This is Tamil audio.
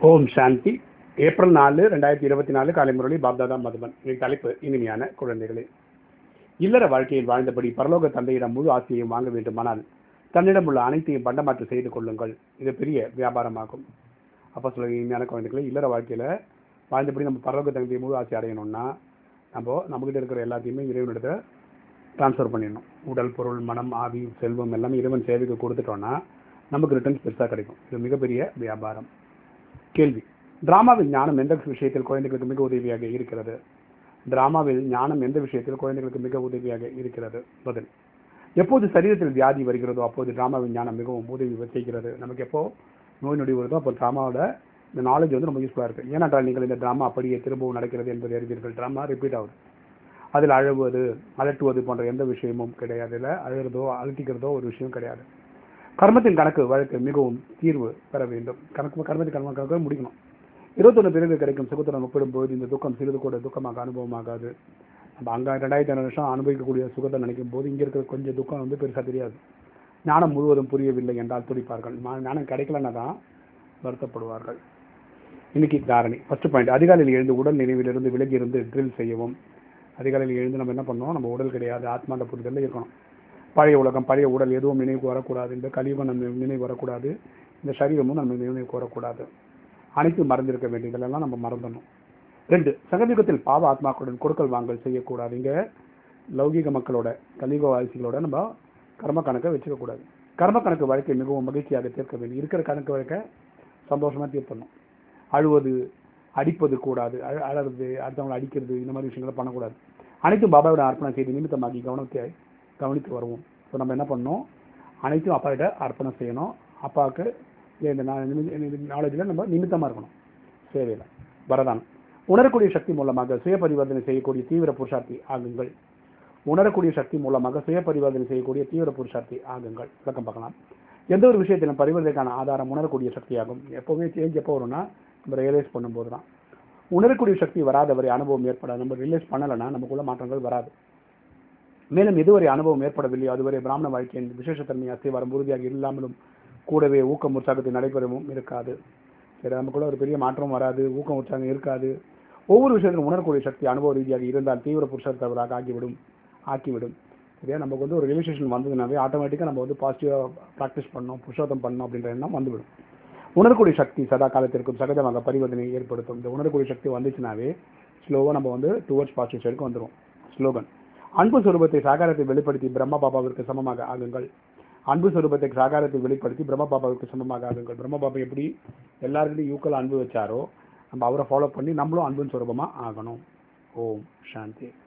ஓம் சாந்தி ஏப்ரல் நாலு ரெண்டாயிரத்தி இருபத்தி நாலு காலை முரளி பாப்தாதா மதுபன் என் தலைப்பு இனிமையான குழந்தைகளே இல்லற வாழ்க்கையில் வாழ்ந்தபடி பரலோக தந்தையிடம் முழு ஆசையையும் வாங்க வேண்டுமானால் தன்னிடம் உள்ள அனைத்தையும் பண்டமாற்று செய்து கொள்ளுங்கள் இது பெரிய வியாபாரமாகும் அப்போ சொல்ல இனிமையான குழந்தைகளே இல்லற வாழ்க்கையில் வாழ்ந்தபடி நம்ம பரலோக தந்தையை முழு ஆசை அடையணும்னா நம்ம நம்மகிட்ட இருக்கிற எல்லாத்தையுமே இறைவனிடத்தை ட்ரான்ஸ்ஃபர் பண்ணிடணும் உடல் பொருள் மனம் ஆவி செல்வம் எல்லாமே இறைவன் சேவைக்கு கொடுத்துட்டோம்னா நமக்கு ரிட்டர்ன்ஸ் பெருசாக கிடைக்கும் இது மிகப்பெரிய வியாபாரம் கேள்வி டிராமாவில் ஞானம் எந்த விஷயத்தில் குழந்தைகளுக்கு மிக உதவியாக இருக்கிறது டிராமாவில் ஞானம் எந்த விஷயத்தில் குழந்தைகளுக்கு மிக உதவியாக இருக்கிறது பதில் எப்போது சரீரத்தில் வியாதி வருகிறதோ அப்போது டிராமாவின் ஞானம் மிகவும் உதவி செய்கிறது நமக்கு எப்போ நோய் நொடி வருதோ அப்போ டிராமாவோட இந்த நாலேஜ் வந்து ரொம்ப யூஸ்ஃபுல்லாக இருக்குது ஏனென்றால் நீங்கள் இந்த ட்ராமா அப்படியே திரும்பவும் நடக்கிறது என்பதை அறிவீர்கள் ட்ராமா ரிப்பீட் ஆகுது அதில் அழுவது அலட்டுவது போன்ற எந்த விஷயமும் கிடையாது இல்லை அழுகிறதோ அலட்டிக்கிறதோ ஒரு விஷயம் கிடையாது கர்மத்தின் கணக்கு வழக்கு மிகவும் தீர்வு பெற வேண்டும் கணக்கு கர்மத்தின் கர்ம கணக்கு முடிக்கணும் இருபத்தொன்று பிறகு கிடைக்கும் சுகத்துடன் ஒப்பிடும்போது இந்த துக்கம் சிறிது கூட துக்கமாக அனுபவமாகாது நம்ம அங்கே ரெண்டாயிரத்தி ஐநூறு வருஷம் அனுபவிக்கக்கூடிய சுகத்தை நினைக்கும் போது இங்கே இருக்கிற கொஞ்சம் துக்கம் வந்து பெருசாக தெரியாது ஞானம் முழுவதும் புரியவில்லை என்றால் துடிப்பார்கள் ஞானம் கிடைக்கலன்னா தான் வருத்தப்படுவார்கள் இன்னைக்கு தாரணி ஃபர்ஸ்ட் பாயிண்ட் அதிகாலையில் எழுந்து உடல் நினைவிலிருந்து விலகி இருந்து ட்ரில் செய்யவும் அதிகாலையில் எழுந்து நம்ம என்ன பண்ணோம் நம்ம உடல் கிடையாது ஆத்மாண்ட புரிதலில் இருக்கணும் பழைய உலகம் பழைய உடல் எதுவும் நினைவுக்கு வரக்கூடாது இந்த கலியுகம் நம்ம நினைவு வரக்கூடாது இந்த சரீரமும் நம்ம நினைவுக்கு வரக்கூடாது அனைத்தும் மறந்திருக்க வேண்டியதெல்லாம் நம்ம மறந்துடணும் ரெண்டு சங்கயுகத்தில் பாவ ஆத்மாக்களுடன் கொடுக்கல் வாங்கல் செய்யக்கூடாது இங்கே லௌகிக மக்களோட கலியுக வாசிகளோட நம்ம கர்ம கணக்கை வச்சுக்கக்கூடாது கர்ம கணக்கு வழக்கை மிகவும் மகிழ்ச்சியாக தீர்க்க வேண்டும் இருக்கிற கணக்கு வழக்கை சந்தோஷமாக தீர்த்தணும் அழுவது அடிப்பது கூடாது அழறது அடுத்தவங்களை அடிக்கிறது இந்த மாதிரி விஷயங்களை பண்ணக்கூடாது அனைத்தும் பாபாவோட அர்ப்பணம் செய்து நிமித்தமாகி கவனத்தை கவனித்து வருவோம் ஸோ நம்ம என்ன பண்ணோம் அனைத்தும் அப்பாக்கிட்ட அர்ப்பணம் செய்யணும் அப்பாவுக்கு இந்த நாலேஜில் நம்ம நிமித்தமாக இருக்கணும் சேவையில் வரதான் உணரக்கூடிய சக்தி மூலமாக சுய பரிவர்த்தனை செய்யக்கூடிய தீவிர புருஷார்த்தி ஆகுங்கள் உணரக்கூடிய சக்தி மூலமாக சுய பரிவர்த்தனை செய்யக்கூடிய தீவிர புருஷார்த்தி ஆகுங்கள் விளக்கம் பார்க்கலாம் எந்த ஒரு விஷயத்திலும் பரிவர்த்தனைக்கான ஆதாரம் உணரக்கூடிய சக்தியாகும் எப்போவுமே சேஞ்ச் எப்போ வரும்னா நம்ம ரியலைஸ் பண்ணும்போது தான் உணரக்கூடிய சக்தி வராதவரை அனுபவம் ஏற்படாது நம்ம ரியலைஸ் பண்ணலைன்னா நமக்குள்ள மாற்றங்கள் வராது மேலும் எதுவரை அனுபவம் ஏற்படவில்லையோ அதுவரை பிராமண வாழ்க்கையின் விசேஷத்தன்மை அஸ்திவாரம் உறுதியாக இல்லாமலும் கூடவே ஊக்கம் உற்சாகத்தை நடைபெறவும் இருக்காது சரி நமக்குள்ள ஒரு பெரிய மாற்றம் வராது ஊக்கம் உற்சாகம் இருக்காது ஒவ்வொரு விஷயத்திலும் உணரக்கூடிய சக்தி அனுபவ ரீதியாக இருந்தால் தீவிர புருஷத்தவராக ஆக்கிவிடும் ஆக்கிவிடும் சரியா நமக்கு வந்து ஒரு ரியலைசேஷன் வந்ததுனாவே ஆட்டோமேட்டிக்காக நம்ம வந்து பாசிட்டிவாக ப்ராக்டிஸ் பண்ணோம் புருஷோத்தம் பண்ணோம் அப்படின்ற எண்ணம் வந்துவிடும் உணரக்கூடிய சக்தி சதா காலத்திற்கும் சகஜமாக பரிவர்த்தனை ஏற்படுத்தும் இந்த உணரக்கூடிய சக்தி வந்துச்சுனாவே ஸ்லோவாக நம்ம வந்து டுவர்ட்ஸ் பாசிட்டிவ் சைடுக்கு வந்துடும் ஸ்லோகன் அன்பு சுரூபத்தை சாகாரத்தை வெளிப்படுத்தி பிரம்ம பாபாவிற்கு சமமாக ஆகுங்கள் அன்பு சுரூபத்தை சாகாரத்தை வெளிப்படுத்தி பிரம்ம பாபாவுக்கு சமமாக ஆகுங்கள் பிரம்ம பாபா எப்படி எல்லாருக்கிட்டையும் யூக்கல் அன்பு வச்சாரோ நம்ம அவரை ஃபாலோ பண்ணி நம்மளும் அன்புன்னு சுரூபமாக ஆகணும் ஓம் சாந்தி